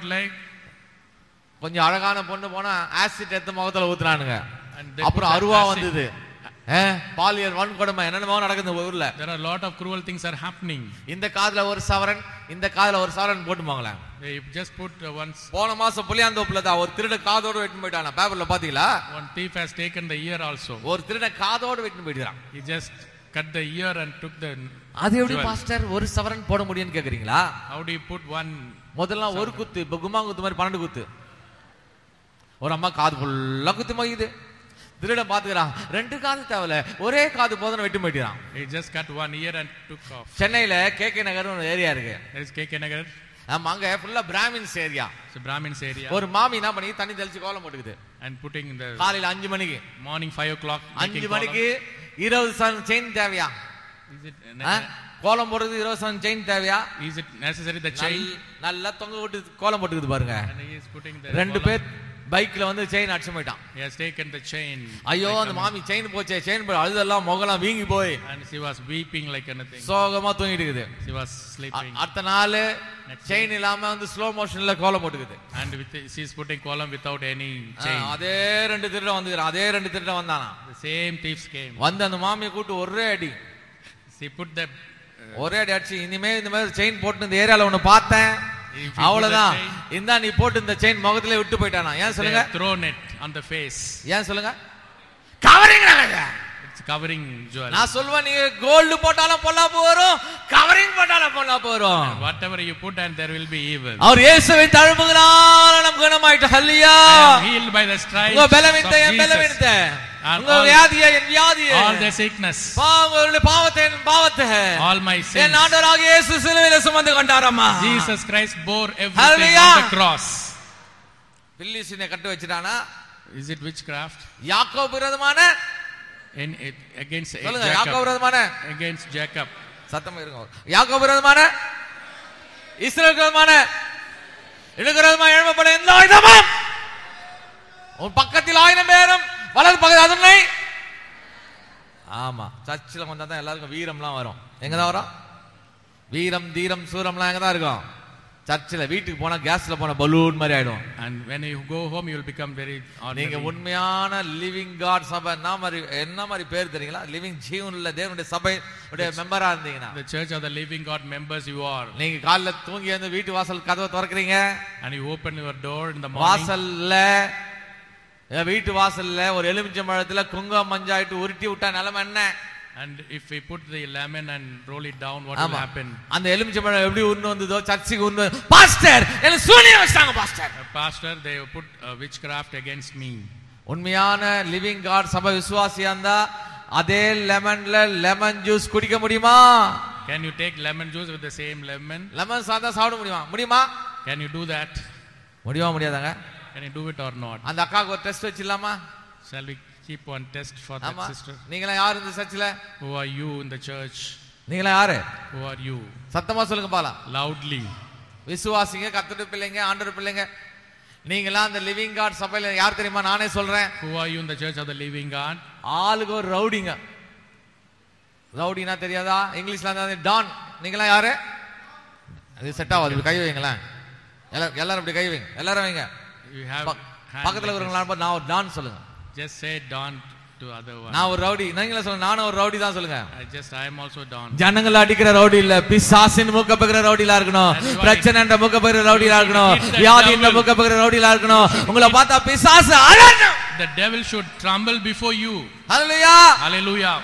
leg. கொஞ்சம் அழகான பொண்ணு போனா ஆசிட் எடுத்து முகத்துல ஊத்துறானுங்க And they அப்புறம் put அருவா acid. வந்தது ஆ, பாலியல் வன்கொடுமை என்னென்னமோ நடக்குது இந்த ஊர்ல There are a lot of cruel things are happening. இந்த காதுல ஒரு சவரன் இந்த காதுல ஒரு சவரன் போட்டு போங்களேன் They just put uh, once போன மாசம் புளியாந்தோப்புல தான் ஒரு திருட காதோட வெட்டின்னு போயிட்டான பேப்பர்ல பாத்தீங்களா one thief has taken the ear also. ஒரு திருட காதோட வெட்டின்னு போயிட்டான் He just cut the ear and took the. அது எப்படி jewel. பாஸ்டர் ஒரு சவரன் போட முடியும்னு கேக்குறீங்களா How do you put one? முதல்ல ஒரு குத்து இப்ப கும்மா குத்து மாதிரி பன்னெண்டு குத்து ஒரு அம்மா காது ஃபுல்லா குத்து மகிது திருடன் பாத்துக்கிறான் ரெண்டு காது தேவையில்ல ஒரே காது போதும் வெட்டி போயிட்டான் He just cut one ear and took off. சென்னையில கே கே நகர் ஒரு ஏரியா இருக்கு There is KK Nagar. ஆமா அங்க ஃபுல்லா Brahmins area It's a Brahmins area. ஒரு மாமி என்ன பண்ணி தண்ணி தெளிச்சு கோலம் போட்டுக்குது And putting the காலையில அஞ்சு மணிக்கு morning five o'clock. அஞ்சு making மணிக்கு இருபது சன் செயின் தேவையா column. Is it, ஆ? கோலம் போடுறது இருபது சன் செயின் தேவையா is it necessary the chain? நல்- நல்லா தொங்க விட்டு கோலம் போட்டுக்குது பாருங்க And he is putting the. ரெண்டு column. பேர் பைக்ல வந்து செயின் அடிச்சு போயிட்டான் He has taken the chain. ஐயோ like அந்த a- மாமி செயின் போச்சே செயின் போய் அழுதெல்லாம் முகலாம் வீங்கி போய் And she was weeping like anything. சோகமா தூங்கிட்டு இருக்குது She was அ- sleeping. அடுத்த நாள் Next செயின் இல்லாம வந்து ஸ்லோ மோஷன்ல கோலம் போட்டுக்குது And with she is putting column without any ah, chain. அதே ரெண்டு திருடம் வந்துக்கிறான் அதே ரெண்டு திருடம் வந்தானா The same thieves came. வந்து அந்த மாமியை கூட்டு ஒரே அடி She put the. ஒரே அடி அடிச்சு இனிமே இந்த மாதிரி செயின் போட்டு இந்த ஏரியால ஒண்ணு பார்த்தேன் If you put அவ்வளவுதான் the chain- இந்தா நீ போட்டு இந்த செயின் முகத்திலே விட்டு போயிட்டானா ஏன் They சொல்லுங்க have thrown it on the face. ஏன் சொல்லுங்க கவரிங் It's covering jewel. நான் சொல்லுவேன் நீங்க கோல்டு போட்டாலும் பொல்லாப்பு வரும் கவரிங் போட்டாலும் பொல்லாப்பு வரும் Whatever you put, and there will be evil. அவர் இயேசுவை தழும்புகிறார் நம் குணமாயிட்டு ஹல்லியா I am healed by the stripes உங்க of பலவீனத்தை என் Jesus. பலவீனத்தை And உங்க all- வியாதியை என் வியாதியை All the sickness, உங்களுடைய பாவத்தை என் பாவத்தை all my என் sins. ஆண்டவராக இயேசு சிலுவையில சுமந்து கொண்டாரம்மா Jesus Christ bore everything Hallelujah. on the cross. பில்லிசினை cut வச்சிட்டானா Is it witchcraft? யாக்கோபு விரோதமான In, it, against சொல்லுங்க யாக்கோபு Jacob. விரோதமான Against Jacob. சத்தமா இருங்க யாக்கோபு விரோதமான இஸ்ரேல் விரோதமான எனக்கு விரோதமான எழுப்பப்பட எந்த ஆயுதமும் உன் பக்கத்தில் ஆயிரம் பேரும் வலது பக்கத்தில் அதனை ஆமா சர்ச்சில் வந்தா தான் எல்லாருக்கும் வீரம்லாம் வரும் எங்க தான் வரும் வீரம் தீரம் சூரம்லாம் எங்க தான் இருக்கும் சர்ச்சில் வீட்டுக்கு போனா கேஸ்ல போன பலூன் மாதிரி ஆயிடும் And when you go home, you will become very நீங்க ordinary. உண்மையான லிவிங் காட் சபை என்ன மாதிரி என்ன மாதிரி பேர் தெரியுங்களா லிவிங் ஜீவனுள்ள தேவனுடைய சபை உடைய மெம்பரா இருந்தீங்கன்னா The church of the living God members you are. நீங்க காலைல தூங்கி வந்து வீட்டு வாசல் கதவை திறக்கிறீங்க And you open your door in the morning. வாசல்ல என் வீட்டு வாசல்ல ஒரு எலுமிச்சம்பழத்துல குங்குமம் மஞ்சாயிட்டு உருட்டி விட்டா நிலைமை என்ன And if we put the lemon and roll it down, what will ஆமா happen? அந்த எலுமிச்சம்பழம் எப்படி உருண்டு வந்ததோ சர்ச்சுக்கு உருண்டு வந்து, பாஸ்டர் எனக்கு சூனியம் வச்சிட்டாங்க pastor Uh, Pastor, they put uh, witchcraft against me. உண்மையான லிவிங் காட் சபை விசுவாசியா இருந்தா அதே லெமன்ல லெமன் ஜூஸ் குடிக்க முடியுமா Can you take lemon juice with the same lemon? Lemon சாதா சாப்பிட முடியுமா முடியுமா Can you do that? முடியுமா முடியாதாங்க Can you do it or not? அந்த அக்காவுக்கு ஒரு டெஸ்ட் வச்சிடலாமா Shall we keep one test for that ஆமா sister? நீங்களாம் யாரு இந்த சர்ச்சில் Who are you in the church? நீங்களாம் யாரு Who are you? சத்தமா சொல்லுங்க பாலாம் Loudly. விசுவாசிங்க கத்துட்டு பிள்ளைங்க ஆண்டவர் பிள்ளைங்க நீங்களாம் அந்த லிவிங் காட் சபையில யார் தெரியுமா நானே சொல்றேன் Who are you in the church of the living God? ஆளுக்கு ஒரு ரவுடிங்க ரவுடினா தெரியாதா இங்கிலீஷ்ல இருந்தா டான் நீங்களாம் யாரு அது செட் ஆகாது இப்படி கை வைங்களேன் எல்லாரும் எல்லாரும் இப்படி கை வைங்க எல்லாரும் வைங்க You have பக்- hand பக்கத்துல like இருக்கிறவங்களா பார்த்து நான் ஒரு டான் சொல்லுங்க this. Just say Don to other one. நான் ஒரு ரவுடி நீங்களே சொல்லுங்க நானும் ஒரு ரவுடி தான் சொல்லுங்க I just I am also Don. ஜனங்களை அடிக்கிற ரவுடி இல்ல பிசாசின் மூக்க பகிர ரவுடிலா இருக்கணும் That's why- பிரச்சனை என்ற மூக்க பகிர ரவுடிலா இருக்கணும் Hit the வியாதி என்ற devil. மூக்க பகிர ரவுடிலா இருக்கணும் உங்களை பார்த்தா பிசாசு அழணும் The devil should tremble before you. Hallelujah Hallelujah.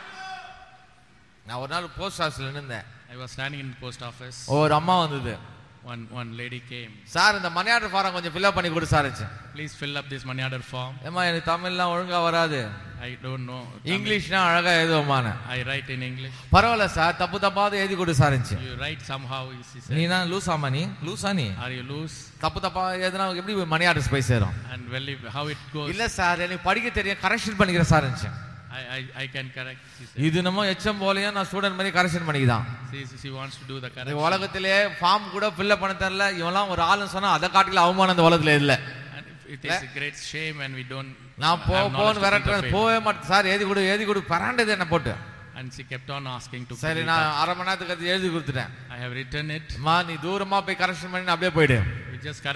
நான் ஒரு நாள் போஸ்ட் ஆஃபீஸ்ல நின்றேன் I was standing in the post office. ஒரு அம்மா வந்தது One one lady came. Sir இந்த மணி ஆர்டர் ஃபாரம் கொஞ்சம் ஃபில்அப் பண்ணி கொடு sir Please fill up this money order form. ஏமா எனக்கு தமிழ்லாம் ஒழுங்கா வராது I don't know. Tamil. இங்கிலீஷ்னா அழகா எழுதுவோமான I write in English. பரவாயில்ல சார் தப்பு தப்பாவது எழுதி கொடு sir You write somehow. She said. நீ தான் லூசாமா நீ லூசா நீ Are you loose? தப்பு தப்பா எதுனா எப்படி மணி ஆர்டர்ஸ் போய் சேரும் And well, if, how it goes? இல்ல சார் எனக்கு படிக்க தெரியும் கரெக்ஷன் பண்ணிக்கிற sir I, I, I can correct. She said. இது நம்ம எச்சம் போலயும் நான் ஸ்டூடெண்ட் மாதிரி கரெக்ஷன் பண்ணிக்கிதான் She, she wants to do the இந்த correction. உலகத்திலே ஃபார்ம் கூட ஃபில்அப் பண்ண தெரியல இவன்லாம் ஒரு ஆளுன்னு சொன்னா அதை காட்டில அவமானம் இந்த உலகத்துல இல்ல And it is a great shame when we don't. நான் போ have knowledge போன்னு to think of விரட்டுறேன் it. போவே மாட்டேன் சார் எழுதி கொடு எழுதி கொடு பராண்டது என்ன போட்டு And she kept on asking to. சரி fill it நான் up. அரை மணி நேரத்துக்கு அது எழுதி கொடுத்துட்டேன் I have written it. அம்மா நீ தூரமா போய் கரெக்ஷன் பண்ணி அப்படியே போயிடு We just